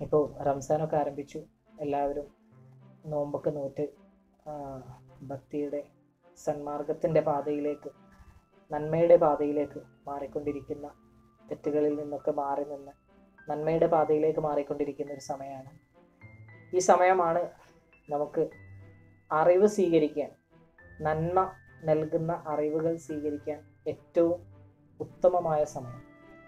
ഇപ്പോൾ റംസാനൊക്കെ ആരംഭിച്ചു എല്ലാവരും നോമ്പൊക്കെ നോറ്റ് ആ, ഭക്തിയുടെ സന്മാർഗത്തിൻ്റെ പാതയിലേക്ക് നന്മയുടെ പാതയിലേക്ക് മാറിക്കൊണ്ടിരിക്കുന്ന തെറ്റുകളിൽ നിന്നൊക്കെ മാറി നിന്ന് നന്മയുടെ പാതയിലേക്ക് മാറിക്കൊണ്ടിരിക്കുന്ന ഒരു സമയമാണ് ഈ സമയമാണ് നമുക്ക് അറിവ് സ്വീകരിക്കാൻ നന്മ നൽകുന്ന അറിവുകൾ സ്വീകരിക്കാൻ ഏറ്റവും ഉത്തമമായ സമയം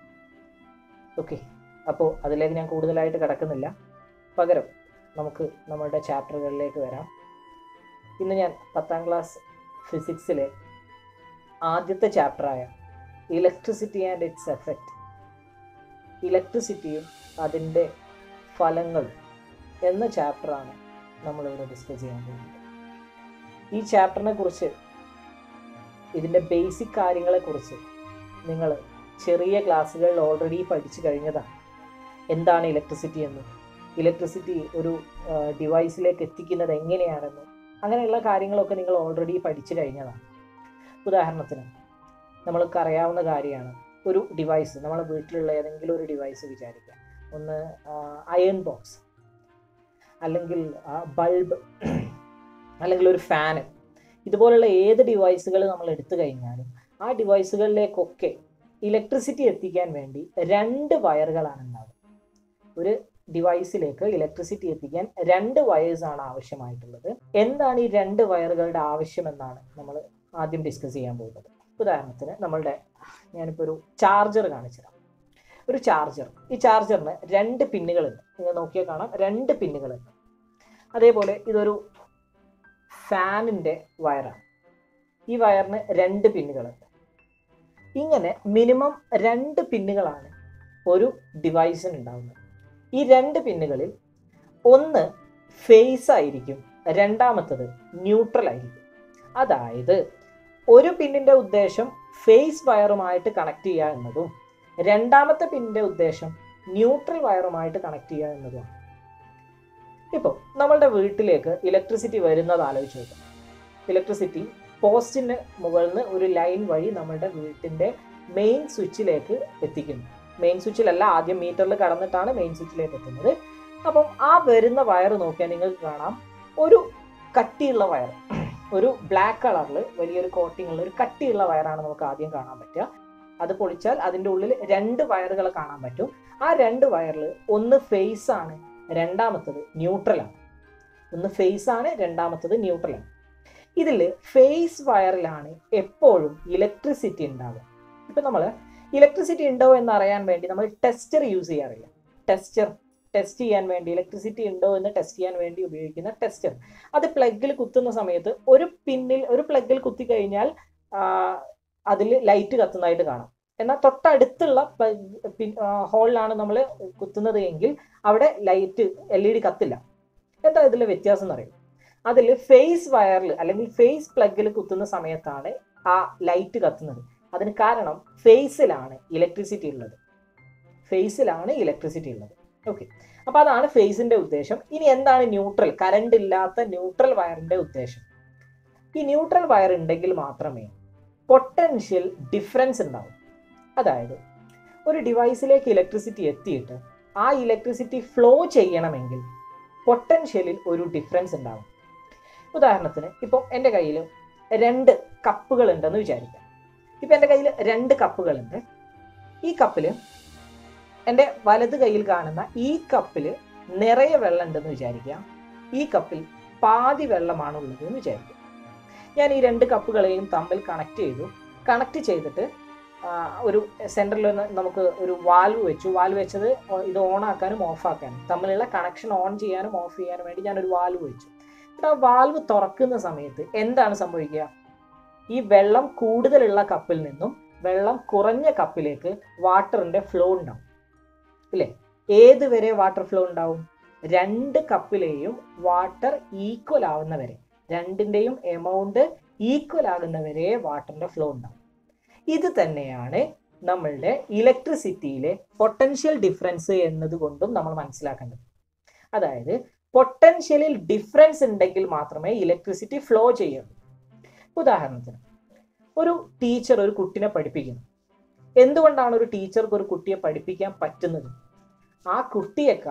ഓക്കെ അപ്പോൾ അതിലേക്ക് ഞാൻ കൂടുതലായിട്ട് കിടക്കുന്നില്ല പകരം നമുക്ക് നമ്മളുടെ ചാപ്റ്ററുകളിലേക്ക് വരാം ഇന്ന് ഞാൻ പത്താം ക്ലാസ് ഫിസിക്സിലെ ആദ്യത്തെ ചാപ്റ്ററായ ഇലക്ട്രിസിറ്റി ആൻഡ് ഇറ്റ്സ് എഫക്റ്റ് ഇലക്ട്രിസിറ്റിയും അതിൻ്റെ ഫലങ്ങളും എന്ന ചാപ്റ്ററാണ് നമ്മളിവിടെ ഡിസ്കസ് ചെയ്യാൻ പോകുന്നത് ഈ ചാപ്റ്ററിനെ കുറിച്ച് ഇതിൻ്റെ ബേസിക് കാര്യങ്ങളെക്കുറിച്ച് നിങ്ങൾ ചെറിയ ക്ലാസ്സുകളിൽ ഓൾറെഡി പഠിച്ചു കഴിഞ്ഞതാണ് എന്താണ് ഇലക്ട്രിസിറ്റി എന്ന് ഇലക്ട്രിസിറ്റി ഒരു ഡിവൈസിലേക്ക് എത്തിക്കുന്നത് എങ്ങനെയാണെന്നും അങ്ങനെയുള്ള കാര്യങ്ങളൊക്കെ നിങ്ങൾ ഓൾറെഡി പഠിച്ചു കഴിഞ്ഞതാണ് ഉദാഹരണത്തിന് നമ്മൾക്ക് അറിയാവുന്ന കാര്യമാണ് ഒരു ഡിവൈസ് നമ്മളെ വീട്ടിലുള്ള ഏതെങ്കിലും ഒരു ഡിവൈസ് വിചാരിക്കുക ഒന്ന് അയൺ ബോക്സ് അല്ലെങ്കിൽ ബൾബ് അല്ലെങ്കിൽ ഒരു ഫാന് ഇതുപോലുള്ള ഏത് ഡിവൈസുകൾ നമ്മൾ എടുത്തു കഴിഞ്ഞാലും ആ ഡിവൈസുകളിലേക്കൊക്കെ ഇലക്ട്രിസിറ്റി എത്തിക്കാൻ വേണ്ടി രണ്ട് വയറുകളാണ് ഉണ്ടാവുക ഒരു ഡിവൈസിലേക്ക് ഇലക്ട്രിസിറ്റി എത്തിക്കാൻ രണ്ട് വയേഴ്സ് ആണ് ആവശ്യമായിട്ടുള്ളത് എന്താണ് ഈ രണ്ട് വയറുകളുടെ ആവശ്യം എന്നാണ് നമ്മൾ ആദ്യം ഡിസ്കസ് ചെയ്യാൻ പോകുന്നത് ഉദാഹരണത്തിന് നമ്മളുടെ ഞാനിപ്പോൾ ഒരു ചാർജർ കാണിച്ചു തരാം ഒരു ചാർജർ ഈ ചാർജറിന് രണ്ട് പിന്നുകളുണ്ട് നിങ്ങൾ നോക്കിയാൽ കാണാം രണ്ട് പിന്നുകളുണ്ട് അതേപോലെ ഇതൊരു ഫാനിൻ്റെ വയറാണ് ഈ വയറിന് രണ്ട് പിന്നുകളുണ്ട് ഇങ്ങനെ മിനിമം രണ്ട് പിന്നുകളാണ് ഒരു ഡിവൈസിന് ഉണ്ടാവുന്നത് ഈ രണ്ട് പിന്നുകളിൽ ഒന്ന് ഫേസ് ആയിരിക്കും രണ്ടാമത്തത് ന്യൂട്രൽ ആയിരിക്കും അതായത് ഒരു പിന്നിൻ്റെ ഉദ്ദേശം ഫേസ് വയറുമായിട്ട് കണക്ട് ചെയ്യുക എന്നതും രണ്ടാമത്തെ പിന്നിൻ്റെ ഉദ്ദേശം ന്യൂട്രൽ വയറുമായിട്ട് കണക്ട് ചെയ്യുക എന്നതുമാണ് ഇപ്പോൾ നമ്മളുടെ വീട്ടിലേക്ക് ഇലക്ട്രിസിറ്റി വരുന്നത് ആലോചിച്ച് നോക്കാം ഇലക്ട്രിസിറ്റി പോസ്റ്റിന് മുകളിൽ നിന്ന് ഒരു ലൈൻ വഴി നമ്മളുടെ വീട്ടിൻ്റെ മെയിൻ സ്വിച്ചിലേക്ക് എത്തിക്കുന്നു മെയിൻ സ്വിച്ചിലല്ല ആദ്യം മീറ്ററിൽ കടന്നിട്ടാണ് മെയിൻ സ്വിച്ചിലേക്ക് എത്തുന്നത് അപ്പം ആ വരുന്ന വയർ നോക്കിയാൽ നിങ്ങൾക്ക് കാണാം ഒരു കട്ടിയുള്ള വയർ ഒരു ബ്ലാക്ക് കളറിൽ വലിയൊരു കോട്ടിംഗ് ഉള്ള ഒരു കട്ടിയുള്ള വയറാണ് നമുക്ക് ആദ്യം കാണാൻ പറ്റുക അത് പൊളിച്ചാൽ അതിൻ്റെ ഉള്ളിൽ രണ്ട് വയറുകൾ കാണാൻ പറ്റും ആ രണ്ട് വയറിൽ ഒന്ന് ഫേസ് ആണ് രണ്ടാമത്തത് ന്യൂട്രലാണ് ഒന്ന് ഫേസ് ആണ് രണ്ടാമത്തത് ന്യൂട്രലാണ് ഇതിൽ ഫേസ് വയറിലാണ് എപ്പോഴും ഇലക്ട്രിസിറ്റി ഉണ്ടാവുക ഇപ്പം നമ്മൾ ഇലക്ട്രിസിറ്റി ഉണ്ടോ എന്ന് അറിയാൻ വേണ്ടി നമ്മൾ ടെസ്റ്റർ യൂസ് ചെയ്യാറില്ല ടെസ്റ്റർ ടെസ്റ്റ് ചെയ്യാൻ വേണ്ടി ഇലക്ട്രിസിറ്റി ഉണ്ടോ എന്ന് ടെസ്റ്റ് ചെയ്യാൻ വേണ്ടി ഉപയോഗിക്കുന്ന ടെസ്റ്റർ അത് പ്ലഗിൽ കുത്തുന്ന സമയത്ത് ഒരു പിന്നിൽ ഒരു പ്ലഗിൽ കുത്തി കഴിഞ്ഞാൽ അതിൽ ലൈറ്റ് കത്തുന്നതായിട്ട് കാണാം എന്നാൽ തൊട്ടടുത്തുള്ള ഹോളിലാണ് നമ്മൾ കുത്തുന്നത് എങ്കിൽ അവിടെ ലൈറ്റ് എൽ ഇ ഡി കത്തില്ല എന്താ ഇതിൽ വ്യത്യാസം എന്നറിയും അതിൽ ഫേസ് വയറിൽ അല്ലെങ്കിൽ ഫേസ് പ്ലഗിൽ കുത്തുന്ന സമയത്താണ് ആ ലൈറ്റ് കത്തുന്നത് അതിന് കാരണം ഫേസിലാണ് ഇലക്ട്രിസിറ്റി ഉള്ളത് ഫേസിലാണ് ഇലക്ട്രിസിറ്റി ഉള്ളത് ഓക്കെ അപ്പൊ അതാണ് ഫേസിന്റെ ഉദ്ദേശം ഇനി എന്താണ് ന്യൂട്രൽ കറണ്ട് ഇല്ലാത്ത ന്യൂട്രൽ വയറിന്റെ ഉദ്ദേശം ഈ ന്യൂട്രൽ വയർ ഉണ്ടെങ്കിൽ മാത്രമേ പൊട്ടൻഷ്യൽ ഡിഫറൻസ് ഉണ്ടാവും അതായത് ഒരു ഡിവൈസിലേക്ക് ഇലക്ട്രിസിറ്റി എത്തിയിട്ട് ആ ഇലക്ട്രിസിറ്റി ഫ്ലോ ചെയ്യണമെങ്കിൽ പൊട്ടൻഷ്യലിൽ ഒരു ഡിഫറൻസ് ഉണ്ടാവും ഉദാഹരണത്തിന് ഇപ്പോൾ എൻ്റെ കയ്യിൽ രണ്ട് കപ്പുകൾ ഉണ്ടെന്ന് വിചാരിക്കാം ഇപ്പം എൻ്റെ കയ്യിൽ രണ്ട് കപ്പുകളുണ്ട് ഈ കപ്പിൽ എൻ്റെ വലത് കയ്യിൽ കാണുന്ന ഈ കപ്പിൽ നിറയെ വെള്ളം ഉണ്ടെന്ന് വിചാരിക്കാം ഈ കപ്പിൽ പാതി വെള്ളമാണ് ഉള്ളത് എന്ന് വിചാരിക്കാം ഞാൻ ഈ രണ്ട് കപ്പുകളെയും തമ്മിൽ കണക്ട് ചെയ്തു കണക്ട് ചെയ്തിട്ട് ഒരു സെൻറ്ററിൽ നമുക്ക് ഒരു വാൽവ് വെച്ചു വാൽവ് വെച്ചത് ഇത് ഓൺ ആക്കാനും ഓഫ് ആക്കാനും തമ്മിലുള്ള കണക്ഷൻ ഓൺ ചെയ്യാനും ഓഫ് ചെയ്യാനും വേണ്ടി ഞാൻ ഒരു വാൽവ് വെച്ചു ആ വാൽവ് തുറക്കുന്ന സമയത്ത് എന്താണ് സംഭവിക്കുക ഈ വെള്ളം കൂടുതലുള്ള കപ്പിൽ നിന്നും വെള്ളം കുറഞ്ഞ കപ്പിലേക്ക് വാട്ടറിന്റെ ഫ്ലോ ഉണ്ടാവും ഇല്ലേ ഏത് വരെ വാട്ടർ ഫ്ലോ ഉണ്ടാവും രണ്ട് കപ്പിലെയും വാട്ടർ ഈക്വൽ ആവുന്നവരെ രണ്ടിൻ്റെയും എമൗണ്ട് ഈക്വൽ ആകുന്നവരെ വാട്ടറിന്റെ ഫ്ലോ ഉണ്ടാവും ഇത് തന്നെയാണ് നമ്മളുടെ ഇലക്ട്രിസിറ്റിയിലെ പൊട്ടൻഷ്യൽ ഡിഫറൻസ് എന്നതുകൊണ്ടും നമ്മൾ മനസ്സിലാക്കേണ്ടത് അതായത് പൊട്ടൻഷ്യലിൽ ഡിഫറൻസ് ഉണ്ടെങ്കിൽ മാത്രമേ ഇലക്ട്രിസിറ്റി ഫ്ലോ ചെയ്യുള്ളൂ ഉദാഹരണത്തിന് ഒരു ടീച്ചർ ഒരു കുട്ടിനെ പഠിപ്പിക്കുന്നു എന്തുകൊണ്ടാണ് ഒരു ടീച്ചർക്ക് ഒരു കുട്ടിയെ പഠിപ്പിക്കാൻ പറ്റുന്നത് ആ കുട്ടിയേക്കാൾ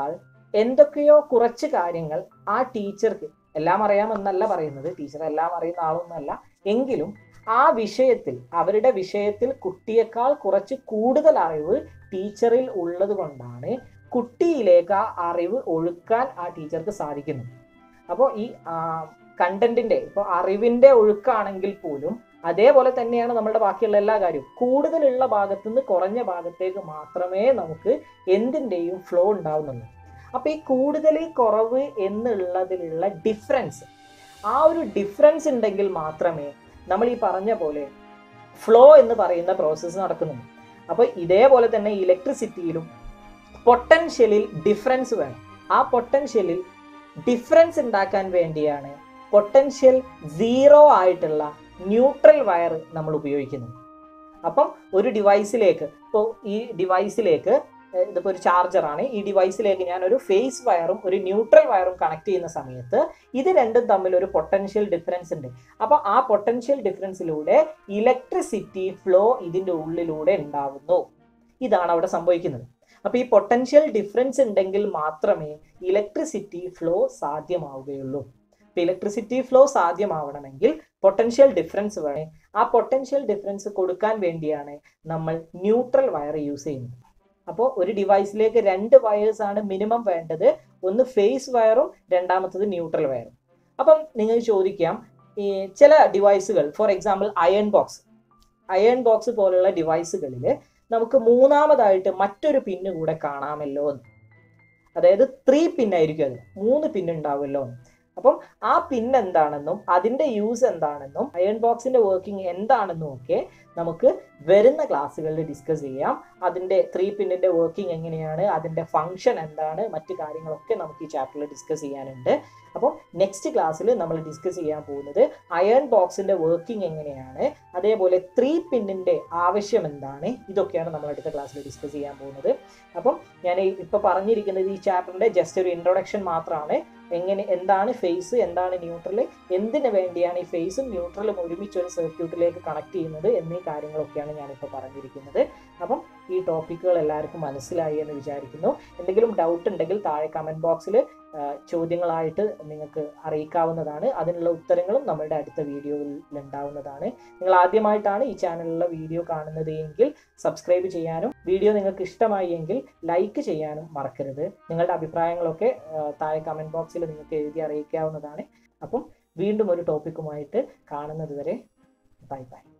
എന്തൊക്കെയോ കുറച്ച് കാര്യങ്ങൾ ആ ടീച്ചർക്ക് എല്ലാം അറിയാമെന്നല്ല പറയുന്നത് ടീച്ചർ എല്ലാം അറിയുന്ന ആളൊന്നല്ല എങ്കിലും ആ വിഷയത്തിൽ അവരുടെ വിഷയത്തിൽ കുട്ടിയേക്കാൾ കുറച്ച് കൂടുതൽ അറിവ് ടീച്ചറിൽ ഉള്ളത് കൊണ്ടാണ് കുട്ടിയിലേക്ക് ആ അറിവ് ഒഴുക്കാൻ ആ ടീച്ചർക്ക് സാധിക്കുന്നു അപ്പോൾ ഈ കണ്ടന്റിന്റെ ഇപ്പോൾ അറിവിന്റെ ഒഴുക്കാണെങ്കിൽ പോലും അതേപോലെ തന്നെയാണ് നമ്മുടെ ബാക്കിയുള്ള എല്ലാ കാര്യവും കൂടുതലുള്ള ഭാഗത്തു നിന്ന് കുറഞ്ഞ ഭാഗത്തേക്ക് മാത്രമേ നമുക്ക് എന്തിൻ്റെയും ഫ്ലോ ഉണ്ടാവുന്നുള്ളൂ അപ്പൊ ഈ കൂടുതൽ കുറവ് എന്നുള്ളതിലുള്ള ഡിഫറൻസ് ആ ഒരു ഡിഫറൻസ് ഉണ്ടെങ്കിൽ മാത്രമേ നമ്മൾ ഈ പറഞ്ഞ പോലെ ഫ്ലോ എന്ന് പറയുന്ന പ്രോസസ്സ് നടക്കുന്നുള്ളൂ അപ്പോൾ ഇതേപോലെ തന്നെ ഇലക്ട്രിസിറ്റിയിലും പൊട്ടൻഷ്യലിൽ ഡിഫറൻസ് വേണം ആ പൊട്ടൻഷ്യലിൽ ഡിഫറൻസ് ഉണ്ടാക്കാൻ വേണ്ടിയാണ് പൊട്ടൻഷ്യൽ സീറോ ആയിട്ടുള്ള ന്യൂട്രൽ വയർ നമ്മൾ ഉപയോഗിക്കുന്നത് അപ്പം ഒരു ഡിവൈസിലേക്ക് ഇപ്പോൾ ഈ ഡിവൈസിലേക്ക് ഇതിപ്പോൾ ഒരു ചാർജറാണ് ഈ ഡിവൈസിലേക്ക് ഞാൻ ഒരു ഫേസ് വയറും ഒരു ന്യൂട്രൽ വയറും കണക്ട് ചെയ്യുന്ന സമയത്ത് ഇത് രണ്ടും തമ്മിൽ ഒരു പൊട്ടൻഷ്യൽ ഡിഫറൻസ് ഉണ്ട് അപ്പോൾ ആ പൊട്ടൻഷ്യൽ ഡിഫറൻസിലൂടെ ഇലക്ട്രിസിറ്റി ഫ്ലോ ഇതിൻ്റെ ഉള്ളിലൂടെ ഉണ്ടാവുന്നു ഇതാണ് അവിടെ സംഭവിക്കുന്നത് അപ്പോൾ ഈ പൊട്ടൻഷ്യൽ ഡിഫറൻസ് ഉണ്ടെങ്കിൽ മാത്രമേ ഇലക്ട്രിസിറ്റി ഫ്ലോ സാധ്യമാവുകയുള്ളൂ ഇപ്പം ഇലക്ട്രിസിറ്റി ഫ്ലോ സാധ്യമാവണമെങ്കിൽ പൊട്ടൻഷ്യൽ ഡിഫറൻസ് വേണേ ആ പൊട്ടൻഷ്യൽ ഡിഫറൻസ് കൊടുക്കാൻ വേണ്ടിയാണ് നമ്മൾ ന്യൂട്രൽ വയർ യൂസ് ചെയ്യുന്നത് അപ്പോൾ ഒരു ഡിവൈസിലേക്ക് രണ്ട് വയേഴ്സ് ആണ് മിനിമം വേണ്ടത് ഒന്ന് ഫേസ് വയറും രണ്ടാമത്തത് ന്യൂട്രൽ വയറും അപ്പം നിങ്ങൾ ചോദിക്കാം ഈ ചില ഡിവൈസുകൾ for example iron box iron box പോലുള്ള ഡിവൈസുകളിൽ നമുക്ക് മൂന്നാമതായിട്ട് മറ്റൊരു പിന്ന് കൂടെ കാണാമല്ലോ എന്ന് അതായത് ത്രീ പിന്നായിരിക്കും അത് മൂന്ന് പിൻ ഉണ്ടാവുമല്ലോ എന്ന് അപ്പം ആ പിൻ എന്താണെന്നും അതിന്റെ യൂസ് എന്താണെന്നും അയൺ ബോക്സിന്റെ വർക്കിംഗ് എന്താണെന്നും ഒക്കെ നമുക്ക് വരുന്ന ക്ലാസ്സുകളിൽ ഡിസ്കസ് ചെയ്യാം അതിന്റെ ത്രീ പിന്നിന്റെ വർക്കിംഗ് എങ്ങനെയാണ് അതിന്റെ ഫങ്ഷൻ എന്താണ് മറ്റു കാര്യങ്ങളൊക്കെ നമുക്ക് ഈ ചാപ്റ്ററിൽ ഡിസ്കസ് ചെയ്യാനുണ്ട് അപ്പം നെക്സ്റ്റ് ക്ലാസ്സിൽ നമ്മൾ ഡിസ്കസ് ചെയ്യാൻ പോകുന്നത് അയൺ ബോക്സിന്റെ വർക്കിംഗ് എങ്ങനെയാണ് അതേപോലെ ത്രീ പിന്നിന്റെ ആവശ്യം എന്താണ് ഇതൊക്കെയാണ് നമ്മൾ അടുത്ത ക്ലാസ്സിൽ ഡിസ്കസ് ചെയ്യാൻ പോകുന്നത് അപ്പം ഞാൻ ഇപ്പൊ പറഞ്ഞിരിക്കുന്നത് ഈ ചാപ്റ്ററിന്റെ ജസ്റ്റ് ഒരു ഇൻട്രൊഡക്ഷൻ മാത്രമാണ് എങ്ങനെ എന്താണ് ഫേസ് എന്താണ് ന്യൂട്രൽ എന്തിനു വേണ്ടിയാണ് ഈ ഫേസും ന്യൂട്രലും ഒരുമിച്ച് ഒരു സർക്യൂട്ടിലേക്ക് കണക്ട് ചെയ്യുന്നത് എന്നീ കാര്യങ്ങളൊക്കെയാണ് ഞാനിപ്പോൾ പറഞ്ഞിരിക്കുന്നത് അപ്പം ഈ ടോപ്പിക്കുകൾ എല്ലാവർക്കും മനസ്സിലായി എന്ന് വിചാരിക്കുന്നു എന്തെങ്കിലും ഡൗട്ട് ഉണ്ടെങ്കിൽ താഴെ കമൻറ്റ് ബോക്സിൽ ചോദ്യങ്ങളായിട്ട് നിങ്ങൾക്ക് അറിയിക്കാവുന്നതാണ് അതിനുള്ള ഉത്തരങ്ങളും നമ്മളുടെ അടുത്ത വീഡിയോയിൽ ഉണ്ടാവുന്നതാണ് നിങ്ങൾ ആദ്യമായിട്ടാണ് ഈ ചാനലിലുള്ള വീഡിയോ കാണുന്നത് എങ്കിൽ സബ്സ്ക്രൈബ് ചെയ്യാനും വീഡിയോ നിങ്ങൾക്ക് ഇഷ്ടമായി എങ്കിൽ ലൈക്ക് ചെയ്യാനും മറക്കരുത് നിങ്ങളുടെ അഭിപ്രായങ്ങളൊക്കെ താഴെ കമൻറ്റ് ബോക്സിൽ നിങ്ങൾക്ക് എഴുതി അറിയിക്കാവുന്നതാണ് അപ്പം വീണ്ടും ഒരു ടോപ്പിക്കുമായിട്ട് കാണുന്നത് വരെ ബൈ ബൈ